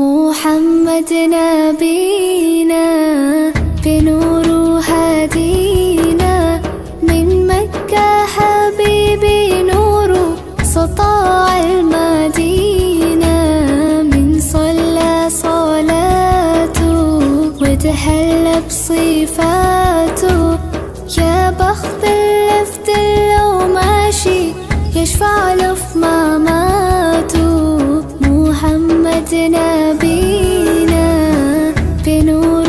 محمد نبينا بنور هدينا من مكة حبيبي نور سطاع المدينة من صلى صلاته وتهلى بصفاته يا بخت اللفت لو ماشي يشفع له في مماته محمد نبينا بنور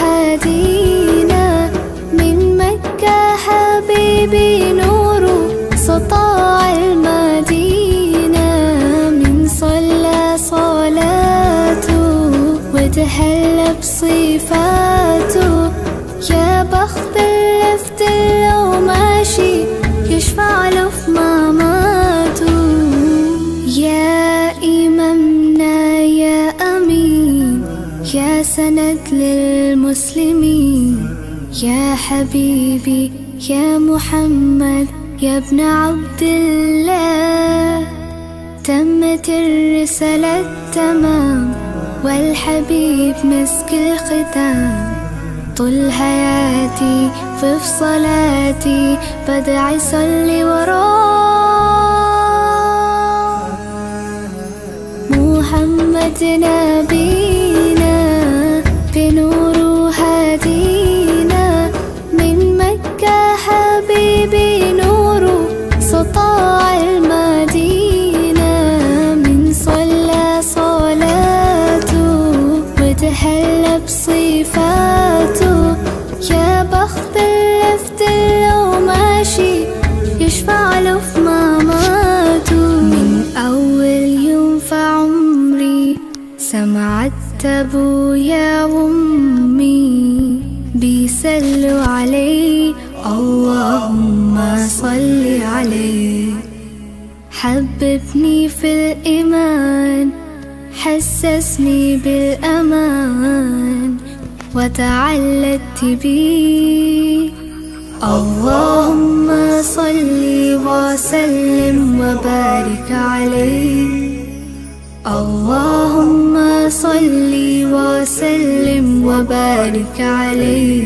هدينا من مكة حبيبي نور سطاع المدينة من صلى صلاته وتهلى بصفاته يا بخت اللفت لو ماشي يشفع له في مماته يا إمامنا يا أمين يا سند للمسلمين يا حبيبي يا محمد يا ابن عبد الله تمت الرسالة تمام والحبيب مسك الختام طول حياتي في صلاتي بدعي صلي وراه محمد نبينا بنور هدينا من مكة حبيبي نور سطاع المدينة من صلى صلاته وتهلى بصفاته يا بخت اللفت لو ماشي يشفع له في مماته من أول يوم في عمري سمعت أبويا وأمي بيسلوا علي اللهم صل عليه حببني في الإيمان حسسني بالأمان وتعلقت بيه اللهم صل وسلم وبارك عليه اللهم صل وسلم وبارك عليه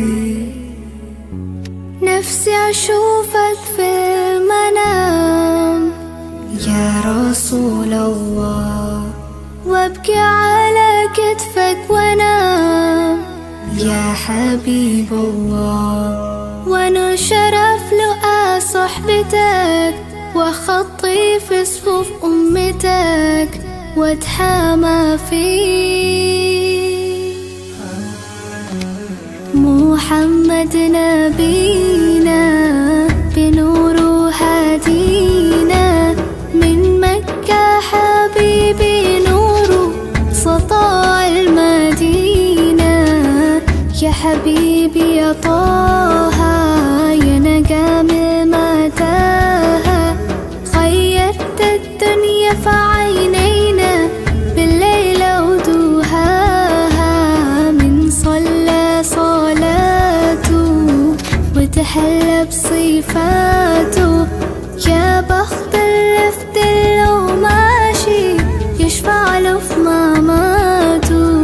نفسي أشوفك في المنام يا رسول الله وابكي على كتفك وانام يا حبيب الله وانا شرف لقى صحبتك وخطي في صفوف امتك واتحامى فيك محمد نبينا بنور هدينا من مكة حبيبي نور سطاع المدينة يا حبيبي يا طه يا نجم متاهة خيرت الدنيا في عينينا بالليل ودوهاها من صلى صلاته وتحلى بصفاته يا بخت اللفت لو ماشي يشفع له في مماته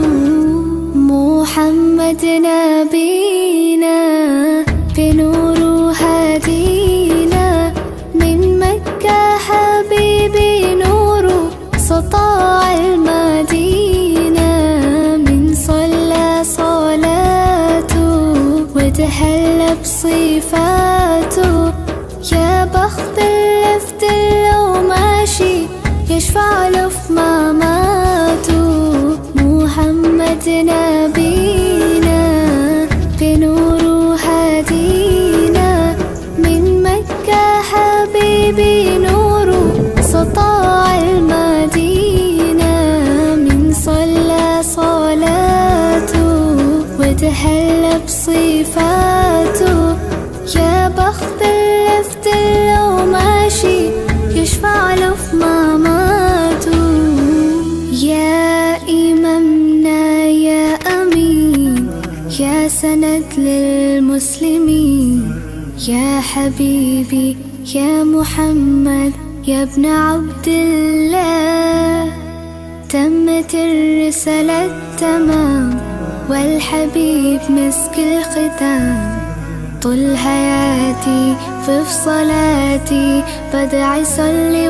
محمد نبينا بنور هدينا من مكة حبيبي نور سطاع المدينة من صلى صلاته وتهلى بصفاته يا بخت اللفت لو ماشي يشفع له في مماته محمد نبينا بنور هدينا من مكة حبيبي نور سطاع المدينة من صلى صلاته وتهلى بصفاته يا بخت اللفت لو ماشي يشفع له في مماته يا إمامنا يا أمين يا سند للمسلمين يا حبيبي يا محمد يا ابن عبد الله تمت الرسالة تمام والحبيب مسك الختام طول حياتي في صلاتي بدعي صلي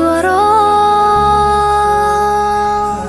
وراه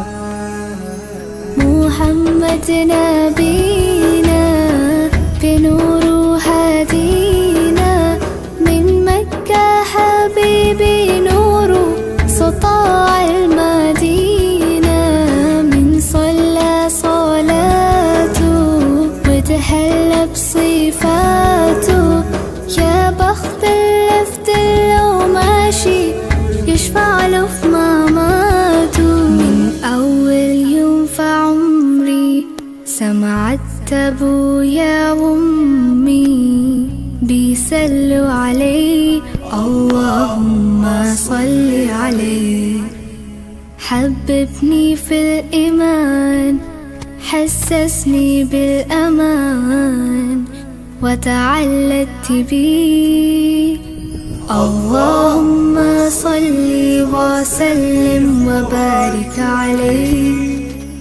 محمد نبينا بنور هدينا من مكة حبيبي نور سطاع المدينة من صلى صلاته وتهلى بصفاته يا بخت اللي في دله ماشي يشفع له في مماته من أول يوم في عمري سمعت أبويا وأمي بيسلوا علي اللهم صل عليه حببني في الإيمان حسسني بالأمان وتعلقت بيه اللهم صل وسلم وبارك عليه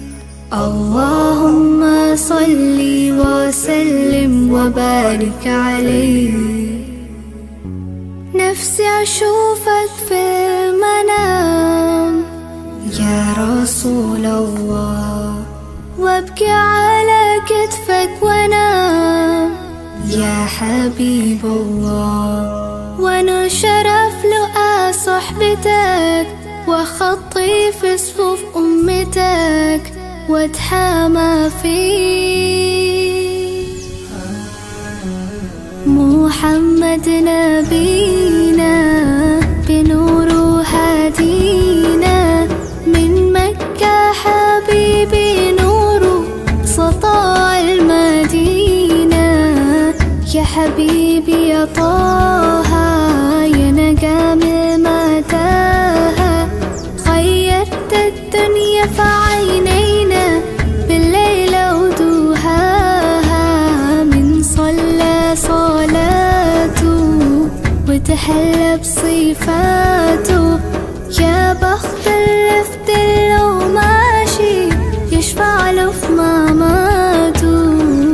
اللهم صل وسلم وبارك عليه نفسي أشوفك في المنام يا رسول الله وابكي على كتفك وانام يا حبيب الله وانا شرف لقى صحبتك وخطي في صفوف امتك واتحامى فيك محمد نبينا بنور هدينا من مكة حبيبي نور سطاع المدينة يا حبيبي يا طه يا نجم المتاهة خيرت الدنيا في عينينا بالليل ودوهاها من صلى صلاته وتحلى بصفاته يا بخت اللي في دله ماشي يشفع له في مماته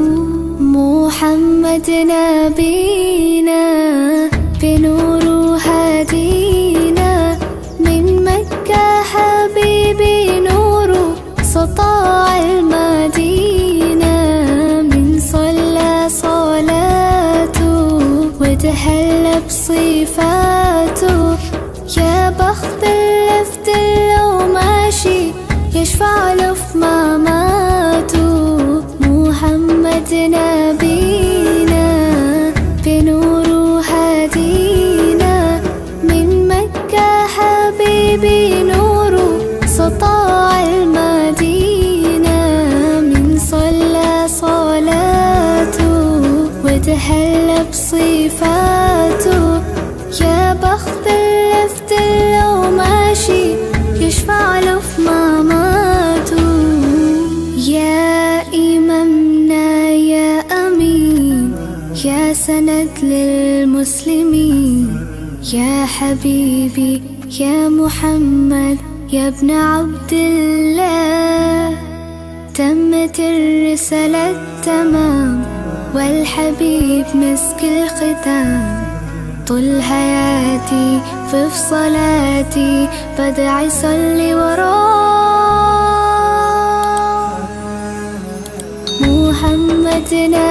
محمد نبينا بنور هدينا من مكة حبيبي نور سطاع المدينة من صلى صلاته وتهلى بصفاته يا بخت اللي في دله ماشي يشفع له في مماته محمد نبينا بنور هدينا من مكة حبيبي نور سطاع المدينة من صلى صلاته وتهلى بصفاته يا بخت اللي في دله ماشي يشفع له في مماته يا إمامنا يا أمين يا سند للمسلمين يا حبيبي يا محمد يا ابن عبد الله تمت الرسالة تمام والحبيب مسك الختام طول حياتي في صلاتي بدعي صلي وراه محمد